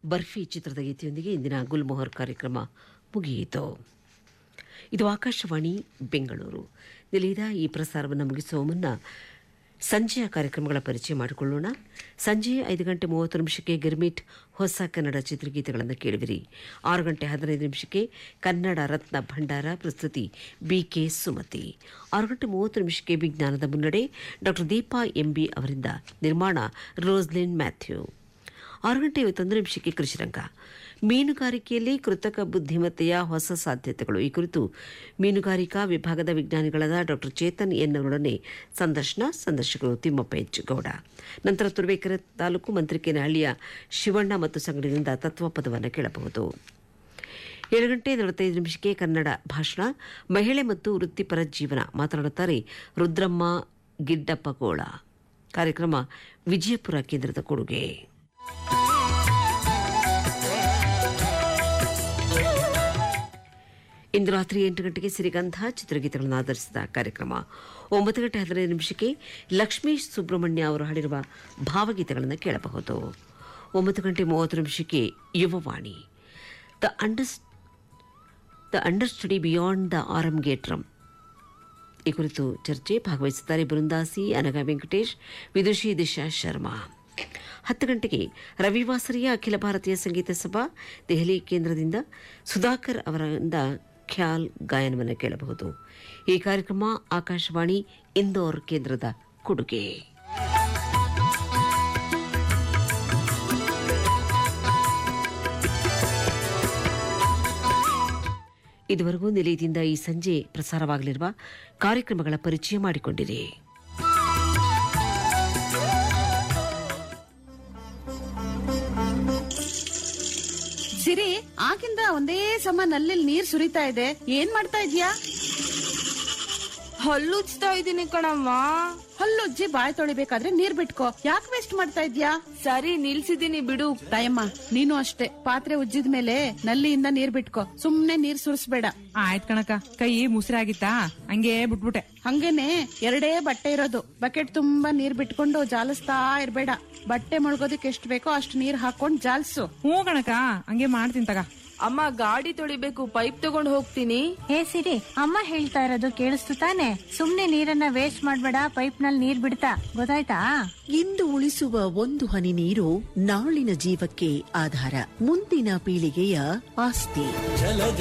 ಬರ್ಫಿ ಚಿತ್ರದ ಗೀತೆಯೊಂದಿಗೆ ಇಂದಿನ ಗುಲ್ಮೊಹರ್ ಕಾರ್ಯಕ್ರಮ ಮುಗಿಯಿತು ಇದು ಆಕಾಶವಾಣಿ ಬೆಂಗಳೂರು ನಿಲಯದ ಈ ಪ್ರಸಾರವನ್ನು ಮುಗಿಸುವ ಮುನ್ನ ಸಂಜೆಯ ಕಾರ್ಯಕ್ರಮಗಳ ಪರಿಚಯ ಮಾಡಿಕೊಳ್ಳೋಣ ಸಂಜೆ ಐದು ಗಂಟೆ ಮೂವತ್ತು ನಿಮಿಷಕ್ಕೆ ಗಿರ್ಮಿಟ್ ಹೊಸ ಕನ್ನಡ ಚಿತ್ರಗೀತೆಗಳನ್ನು ಕೇಳುವಿರಿ ಆರು ಗಂಟೆ ಹದಿನೈದು ನಿಮಿಷಕ್ಕೆ ಕನ್ನಡ ರತ್ನ ಭಂಡಾರ ಪ್ರಸ್ತುತಿ ಬಿಕೆ ಸುಮತಿ ಆರು ಗಂಟೆ ಮೂವತ್ತು ನಿಮಿಷಕ್ಕೆ ವಿಜ್ಞಾನದ ಮುನ್ನಡೆ ಡಾಕ್ಟರ್ ದೀಪಾ ಎಂಬಿ ಅವರಿಂದ ನಿರ್ಮಾಣ ರೋಸ್ಲಿನ್ ಮ್ಯಾಥ್ಯೂ ಆರು ಗಂಟೆ ಐವತ್ತೊಂದು ನಿಮಿಷಕ್ಕೆ ಕೃಷಿರಂಗ ಮೀನುಗಾರಿಕೆಯಲ್ಲಿ ಕೃತಕ ಬುದ್ಧಿಮತ್ತೆಯ ಹೊಸ ಸಾಧ್ಯತೆಗಳು ಈ ಕುರಿತು ಮೀನುಗಾರಿಕಾ ವಿಭಾಗದ ವಿಜ್ಞಾನಿಗಳಾದ ಡಾಕ್ಟರ್ ಚೇತನ್ ಎನ್ ಅವರೊಡನೆ ಸಂದರ್ಶನ ಸಂದರ್ಶಕರು ತಿಮ್ಮಪ್ಪ ಎಚ್ ಗೌಡ ನಂತರ ತುರುವೇಕೆರೆ ತಾಲೂಕು ಮಂತ್ರಿಕೇನಹಳ್ಳಿಯ ಶಿವಣ್ಣ ಮತ್ತು ಸಂಗಡಿನಿಂದ ತತ್ವಪದವನ್ನು ಕೇಳಬಹುದು ಏಳು ಗಂಟೆ ನಲವತ್ತೈದು ನಿಮಿಷಕ್ಕೆ ಕನ್ನಡ ಭಾಷಣ ಮಹಿಳೆ ಮತ್ತು ವೃತ್ತಿಪರ ಜೀವನ ಮಾತನಾಡುತ್ತಾರೆ ರುದ್ರಮ್ಮ ಗಿಡ್ಡಪ್ಪಗೋಳ ಕಾರ್ಯಕ್ರಮ ವಿಜಯಪುರ ಕೇಂದ್ರದ ಕೊಡುಗೆ ಇಂದು ರಾತ್ರಿ ಎಂಟು ಗಂಟೆಗೆ ಸಿರಿಗಂಧ ಚಿತ್ರಗೀತೆಗಳನ್ನು ಆಧರಿಸಿದ ಕಾರ್ಯಕ್ರಮ ಒಂಬತ್ತು ಗಂಟೆ ಹದಿನೈದು ನಿಮಿಷಕ್ಕೆ ಲಕ್ಷ್ಮೀಶ್ ಸುಬ್ರಹ್ಮಣ್ಯ ಅವರು ಹಾಡಿರುವ ಭಾವಗೀತೆಗಳನ್ನು ಕೇಳಬಹುದು ಒಂಬತ್ತು ಗಂಟೆ ಮೂವತ್ತು ನಿಮಿಷಕ್ಕೆ Yuvavani the under the understudy beyond the ಆರಂ ಗೇಟ್ರಮ್ ಈ ಕುರಿತು ಚರ್ಚೆ ಭಾಗವಹಿಸುತ್ತಾರೆ ಬೃಂದಾಸಿ ಅನಗ ವೆಂಕಟೇಶ್ ವಿದುಷಿ ದಿಶಾ ಶರ್ಮಾ ಹತ್ತು ಗಂಟೆಗೆ ರವಿವಾಸರಿಯ ಅಖಿಲ ಭಾರತೀಯ ಸಂಗೀತ ಸಭಾ ದೆಹಲಿ ಕೇಂದ್ರದಿಂದ ಸುಧಾಕರ್ ಅವರಿಂದ ಖ್ಯಾಲ್ ಗಾಯನವನ್ನು ಕೇಳಬಹುದು ಈ ಕಾರ್ಯಕ್ರಮ ಆಕಾಶವಾಣಿ ಇಂದೋರ್ ಕೇಂದ್ರದ ಕೊಡುಗೆ ಇದುವರೆಗೂ ನಿಲಯದಿಂದ ಈ ಸಂಜೆ ಪ್ರಸಾರವಾಗಲಿರುವ ಕಾರ್ಯಕ್ರಮಗಳ ಪರಿಚಯ ಮಾಡಿಕೊಂಡಿರಿ ಸಿರಿ ಆಗಿಂದ ಒಂದೇ ಸಮ ನಲ್ಲಿ ನೀರ್ ಸುರಿತಾ ಇದೆ ಏನ್ ಮಾಡ್ತಾ ಇದ್ಯಾ ಹಲ್ಲುಜ್ತಾ ಇದೀನಿ ಕಣಮ್ಮ ಹಲ್ಲುಜ್ಜಿ ಬಾಯ್ ತೊಳಿಬೇಕಾದ್ರೆ ನೀರ್ ಬಿಟ್ಕೋ ಯಾಕೆ ವೇಸ್ಟ್ ಮಾಡ್ತಾ ಇದ್ಯಾ ಸರಿ ನಿಲ್ಸಿದೀನಿ ಬಿಡು ತಾಯಮ್ಮ ನೀನು ಅಷ್ಟೇ ಪಾತ್ರೆ ಉಜ್ಜಿದ ಮೇಲೆ ನಲ್ಲಿಯಿಂದ ನೀರ್ ಬಿಟ್ಕೋ ಸುಮ್ನೆ ನೀರ್ ಸುರಿಸ್ಬೇಡ ಆಯ್ತ್ ಕಣಕ ಕೈ ಮುಸಿರಾಗಿತ್ತಾ ಹಂಗೆ ಬಿಟ್ಬಿಟ್ಟೆ ಹಂಗೇನೆ ಎರಡೇ ಬಟ್ಟೆ ಇರೋದು ಬಕೆಟ್ ತುಂಬಾ ನೀರ್ ಬಿಟ್ಕೊಂಡು ಜಾಲಿಸ್ತಾ ಇರ್ಬೇಡ ಬಟ್ಟೆ ಮುಳುಗೋದಕ್ಕೆ ಎಷ್ಟ್ ಬೇಕೋ ಅಷ್ಟ್ ನೀರ್ ಹಾಕೊಂಡ್ ಜಾಲ್ಸು ಹ್ಞೂ ಕಣಕ ಹಂಗೆ ಮಾಡ್ತೀನಿ ತಗ ಅಮ್ಮ ಗಾಡಿ ತೊಳಿಬೇಕು ಪೈಪ್ ತಗೊಂಡ್ ಹೋಗ್ತೀನಿ ಹೇ ಸಿರಿ ಅಮ್ಮ ಹೇಳ್ತಾ ಇರೋದು ಕೇಳಿಸ್ತು ತಾನೆ ಸುಮ್ನೆ ನೀರನ್ನ ವೇಸ್ಟ್ ಮಾಡ್ಬೇಡ ಪೈಪ್ ನಲ್ಲಿ ನೀರ್ ಬಿಡ್ತಾ ಗೊತ್ತಾಯ್ತಾ ಇಂದು ಉಳಿಸುವ ಒಂದು ಹನಿ ನೀರು ನಾಳಿನ ಜೀವಕ್ಕೆ ಆಧಾರ ಮುಂದಿನ ಪೀಳಿಗೆಯ ಆಸ್ತಿ ಜಲಜ